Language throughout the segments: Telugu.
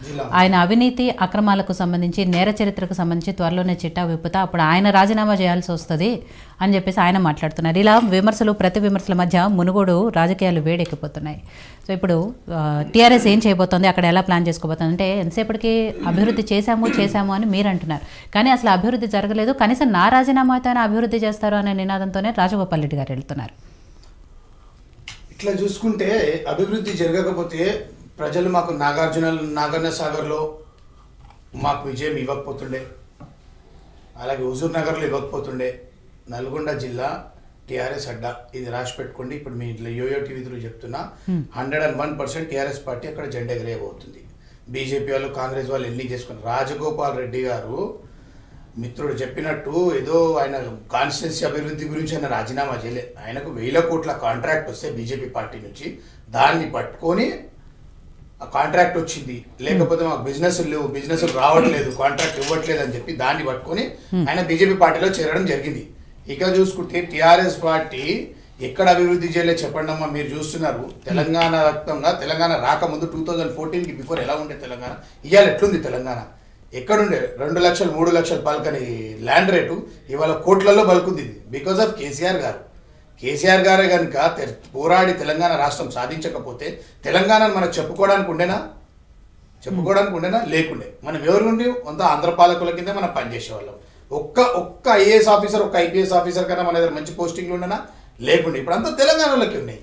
జిల్లా ఆయన అవినీతి అక్రమాలకు సంబంధించి నేర చరిత్రకు సంబంధించి త్వరలోనే చిట్టా విప్పుతా అప్పుడు ఆయన రాజీనామా చేయాల్సి వస్తుంది అని చెప్పేసి ఆయన మాట్లాడుతున్నారు ఇలా విమర్శలు ప్రతి విమర్శల మధ్య మునుగోడు రాజకీయాలు వేడెక్కిపోతున్నాయి సో ఇప్పుడు టీఆర్ఎస్ ఏం చేయబోతోంది అక్కడ ఎలా ప్లాన్ చేసుకోబోతుంది అంటే ఎంతసేపటికి అభివృద్ధి చేశాము చేశాము అని మీరు అంటున్నారు కానీ అసలు అభివృద్ధి జరగలేదు కనీసం నా రాజీనామా అయితేనే అభివృద్ధి చేస్తారు అనే నినాదంతోనే రాజగోపాల్ రెడ్డి గారు వెళ్తున్నారు ఇట్లా చూసుకుంటే అభివృద్ధి జరగకపోతే ప్రజలు మాకు నాగార్జున నాగార్జున సాగర్లో మాకు విజయం ఇవ్వకపోతుండే అలాగే హుజూర్ నగర్లో ఇవ్వకపోతుండే నల్గొండ జిల్లా టీఆర్ఎస్ అడ్డా ఇది రాసి పెట్టుకోండి ఇప్పుడు మీ ఇట్లా యోయో టీవీ త్రూ చెప్తున్నా hundred and one percent TRS party అక్కడ జెండా ఎగరేయబోతుంది బీజేపీ వాళ్ళు కాంగ్రెస్ వాళ్ళు ఎన్ని చేసుకుని రాజగోపాల్ రెడ్డి గారు మిత్రుడు చెప్పినట్టు ఏదో ఆయన కాన్స్టిట్యున్సీ అభివృద్ధి గురించి ఆయన రాజీనామా చేయలే ఆయనకు వేల కోట్ల కాంట్రాక్ట్ వస్తే బీజేపీ పార్టీ నుంచి దాన్ని పట్టుకొని ఆ కాంట్రాక్ట్ వచ్చింది లేకపోతే మాకు బిజినెస్ లేవు బిజినెస్ రావట్లేదు కాంట్రాక్ట్ ఇవ్వట్లేదు అని చెప్పి దాన్ని పట్టుకొని ఆయన బీజేపీ పార్టీలో చేరడం జరిగింది ఇక చూసుకుంటే టిఆర్ఎస్ పార్టీ ఎక్కడ అభివృద్ధి చేయలేదు చెప్పండి అమ్మా మీరు చూస్తున్నారు తెలంగాణ వ్యాప్తంగా తెలంగాణ రాకముందు టూ థౌజండ్ ఫోర్టీన్కి బిఫోర్ ఎలా ఉండే తెలంగాణ ఇవాళ ఎట్లుంది తెలంగాణ ఎక్కడుండే రెండు లక్షలు మూడు లక్షలు పలకని ల్యాండ్ రేటు ఇవాళ కోట్లలో పలుకుంది ఇది బికాస్ ఆఫ్ కేసీఆర్ గారు కేసీఆర్ గారే కనుక తె- పోరాడి తెలంగాణ రాష్ట్రం సాధించకపోతే తెలంగాణను మనకు చెప్పుకోవడానికి ఉండేనా చెప్పుకోవడానికి ఉండేనా లేకుండే మనం ఎవరు ఉండి అంత ఆంధ్ర పాలకుల కింద మనం పనిచేసేవాళ్ళం ఒక్క ఒక్క ఐఏఎస్ ఆఫీసర్ ఒక్క ఐపీఎస్ ఆఫీసర్ కన్నా మన దగ్గర మంచి పోస్టింగ్లు ఉండేనా లేకుండే ఇప్పుడు అంతా తెలంగాణలోకి ఉన్నాయి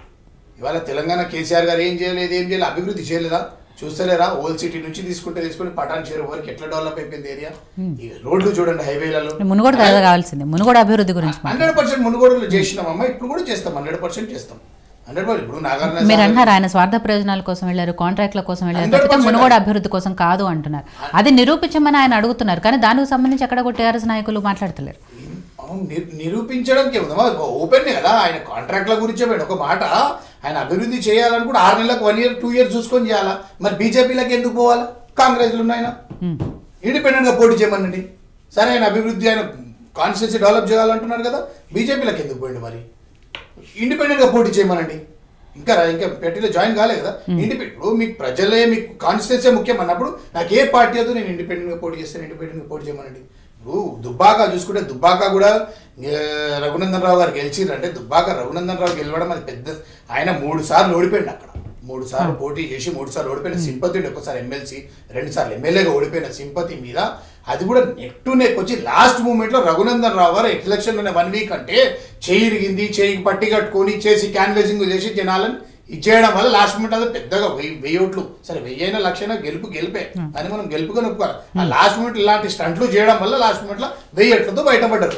ఇవాళ తెలంగాణ కేసీఆర్ గారు ఏం చేయలేదు ఏం చేయలేదు అభివృద్ధి చేయలేదా చూస్తలేరా ఓల్డ్ సిటీ నుంచి తీసుకుంటే తీసుకుని పటాన్ చేరు వరకు ఎట్లా డెవలప్ అయిపోయింది ఏరియా ఈ రోడ్లు చూడండి హైవేలలో మునుగోడు కదా కావాల్సింది మునుగోడు అభివృద్ధి గురించి మాట్లాడండి. హండ్రెడ్ పర్సెంట్ మునుగోడులో చేసినామమ్మా ఇప్పుడు కూడా చేస్తాం హండ్రెడ్ పర్సెంట్ చేస్తాం హండ్రెడ్ పర్సెంట్ ఇప్పుడు నాగార్జున మీరు సాగర్- అంటున్నారు ఆయన స్వార్థ ప్రయోజనాల కోసం వెళ్ళారు కాంట్రాక్ట్ల కోసం వెళ్ళారు 100% తప్పితే మునుగోడు అభివృద్ధి కోసం కాదు అంటున్నారు అది నిరూపించమని ఆయన అడుగుతున్నారు కానీ దానికి సంబంధించి ఎక్కడ కూడా టీఆర్ఎస్ నాయకులు మాట్లాడతలేరు అవును, నిర్- నిరూపించడానికి ఉందమ్మా ఓపెన్ కదా ఆయన కాంట్రాక్ట్ల గురించే పోయాడు ఒక మాట ఆయన అభివృద్ధి చేయాలని కూడా ఆరు నెలలకు వన్ ఇయర్ టూ ఇయర్ చూసుకొని చేయాలా మరి బీజేపీలకు ఎందుకు పోవాలా కాంగ్రెస్లు ఉన్నాయన ఉమ్. ఇండిపెండెంట్గా పోటీ చేయమనండి సరే ఆయన అభివృద్ధి ఆయన కాన్స్టిట్యూన్సీ డెవలప్ చేయాలంటున్నారు కదా బీజేపీలకు ఎందుకు పోయింది మరి ఇండిపెండెంట్గా పోటీ చేయమనండి ఇంకా రా- ఇంకా పార్టీలో జాయిన్ కాలే కదా ఇండిపెండెంట్ ఇప్పుడు మీకు ప్రజలే మీకు కాన్స్టిట్యూన్సీ ముఖ్యం అన్నప్పుడు నాకు ఏ పార్టీ వద్దు నేను ఇండిపెండెంట్గా పోటీ చేస్తాను ఇండిపెండెంట్గా పోటీ చేయమనండి ఇప్పుడు దుబ్బాక చూసుకుంటే దుబ్బాక కూడా ఏ, రఘునందన్ రావు గారు గెలిచిరంటే దుబ్బాక రఘునందన్ రావు గెలవడం అది పెద్ద ఆయన మూడు సార్లు ఓడిపోయింది అక్కడ మూడు సార్లు పోటీ చేసి మూడు సార్లు ఓడిపోయిన సింపతి ఉండే ఒకసారి ఎమ్మెల్సీ రెండు సార్లు ఎమ్మెల్యేగా ఓడిపోయిన సింపతి మీద అది కూడా నెక్ టు నెక్ వచ్చి లాస్ట్ మూమెంట్లో రఘునందన్ రావు గారు ఎలక్షన్లోనే వన్ వీక్ అంటే చేయి ఇరిగింది చేయి పట్టి కట్టుకొని చేసి క్యాన్వేసింగ్ చేసి జనాలను ఇచ్చేయడం వల్ల లాస్ట్ మూమెంట్ అది పెద్దగా వెయ్యి వెయ్యి ఓట్లు సరే వెయ్యి అయినా లక్ష అయినా గెలుపు గెలిపే అని మనం గెలుపుగా నొప్పుకోవాలి ఆ లాస్ట్ మూమెంట్ ఇలాంటి స్టంట్లు చేయడం వల్ల లాస్ట్ మూమెంట్లో వెయ్యి ఓట్లతో బయటపడ్డారు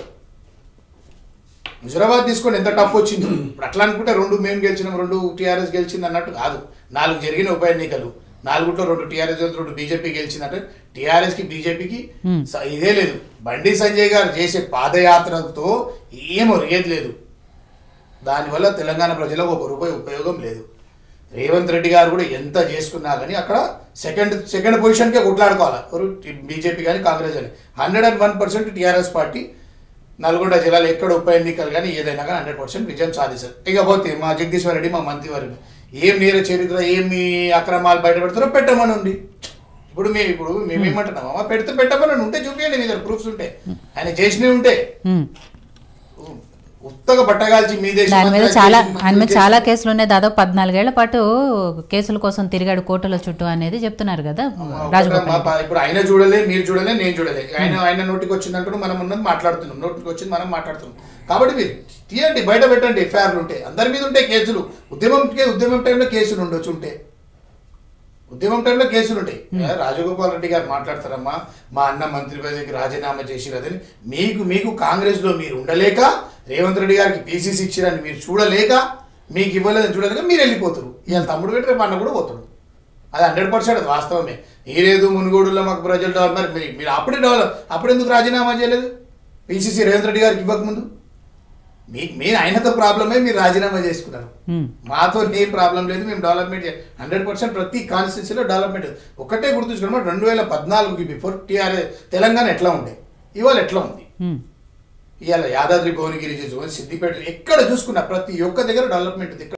హుజరాబాద్ తీసుకోండి ఎంత టఫ్ వచ్చింది ఇప్పుడు అట్లా అనుకుంటే రెండు మేము గెలిచినాం రెండు టీఆర్ఎస్ గెలిచింది అన్నట్టు కాదు నాలుగు జరిగిన ఉప ఎన్నికలు నాలుగుట్లో రెండు టీఆర్ఎస్ రెండు బీజేపీ గెలిచిందంటే టీఆర్ఎస్కి బీజేపీకి స- ఇదే లేదు బండి సంజయ్ గారు చేసే పాదయాత్రతో ఏమో రేది లేదు దానివల్ల తెలంగాణ ప్రజలకు ఒక రూపాయి ఉపయోగం లేదు రేవంత్ రెడ్డి గారు కూడా ఎంత చేసుకున్నా కానీ అక్కడ సెకండ్ సెకండ్ పొజిషన్కే కొట్లాడుకోవాలి ఎవరు బీజేపీ కానీ కాంగ్రెస్ కానీ hundred and one percent TRS party Nalgonda జిల్లాలో ఎక్కడ ఉప ఎన్నికలు కానీ ఏదైనా కానీ హండ్రెడ్ పర్సెంట్ విజయం సాధిస్తారు ఇక పోతే మా జగదీశ్వర్ రెడ్డి మా మంత్రివర్గం ఏం నేర చరిత్ర ఏం మీ అక్రమాలు బయట పెడతారో పెట్టమని ఉంది ఇప్పుడు మేము ఇప్పుడు మేమేమంటున్నామా పెడితే పెట్టమని ఉంటే చూపించండి మీ దగ్గర ప్రూఫ్స్ ఉంటే ఆయన చేసినవి ఉంటే ఉమ్. ఉత్తగా పట్టగాల్చి మీ దేశం దాని మీద అంతా చాలా చేసి ఆయన మీద చేసి- చాలా కేసులు ఉన్నాయి దాదాపు పద్నాలుగేళ్ల పాటు కేసుల కోసం తిరిగాడు కోర్టుల చుట్టూ అనేది చెప్తున్నారు కదా రాజగోపాల్ మా ప- ఇప్పుడు ఆయన చూడలే మీరు చూడలే నేను చూడలే ఆయన ఆయన నోటికి వచ్చిందంటూ మనం ఉన్నది మాట్లాడుతున్నాం నోటికి వచ్చింది మనం మాట్లాడుతున్నాం కాబట్టి మీరు తీయండి బయట పెట్టండి ఎఫ్ఐఆర్లు ఉంటే అందరి మీద ఉంటే కేసులు ఉద్యమం ఉద్యమం టైంలో కేసులు ఉండొచ్చు ఉంటే ఉద్యమం టైంలో కేసులు ఉంటాయి ఏ, రాజగోపాల్ రెడ్డి గారు మాట్లాడతారమ్మా మా అన్న మంత్రి పదవికి రాజీనామా చేసిరదని మీకు మీకు కాంగ్రెస్లో మీరు ఉండలేక రేవంత్ రెడ్డి గారికి పీసీసీ ఇచ్చిరని మీరు చూడలేక మీకు ఇవ్వలేదని చూడలేక మీరు వెళ్ళిపోతారు ఇవాళ తమ్ముడు పెట్టి రేపు అన్న కూడా పోతాడు అది హండ్రెడ్ పర్సెంట్ అది వాస్తవమే ఈ లేదు మునుగోడులో మాకు ప్రజలు డెవలప్ మరి మీరు- మీరు అప్పుడే డెవలప్ అప్పుడు ఎందుకు రాజీనామా చేయలేదు పీసీసీ రేవంత్ రెడ్డి గారికి ఇవ్వకముందు మీకు మీరు ఆయనతో ప్రాబ్లమే మీరు రాజీనామా చేసుకున్నారు ఉమ్. మాతో ఏ ప్రాబ్లం లేదు మేము డెవలప్మెంట్ హండ్రెడ్ పర్సెంట్ ప్రతి కాన్స్టిట్యూన్సీలో డెవలప్మెంట్ ఒకటే గుర్తుంచుకోవడం రెండు వేల పద్నాలుగుకి బిఫోర్ టీఆర్ఎస్ తెలంగాణ ఎట్లా ఉండే ఇవాళ ఎట్లా ఉంది ఉమ్. ఇవాళ యాదాద్రి భువనగిరి చూసుకొని సిద్దిపేట ఎక్కడ చూసుకున్నా ప్రతి ఒక్క దగ్గర డెవలప్మెంట్ ఉంది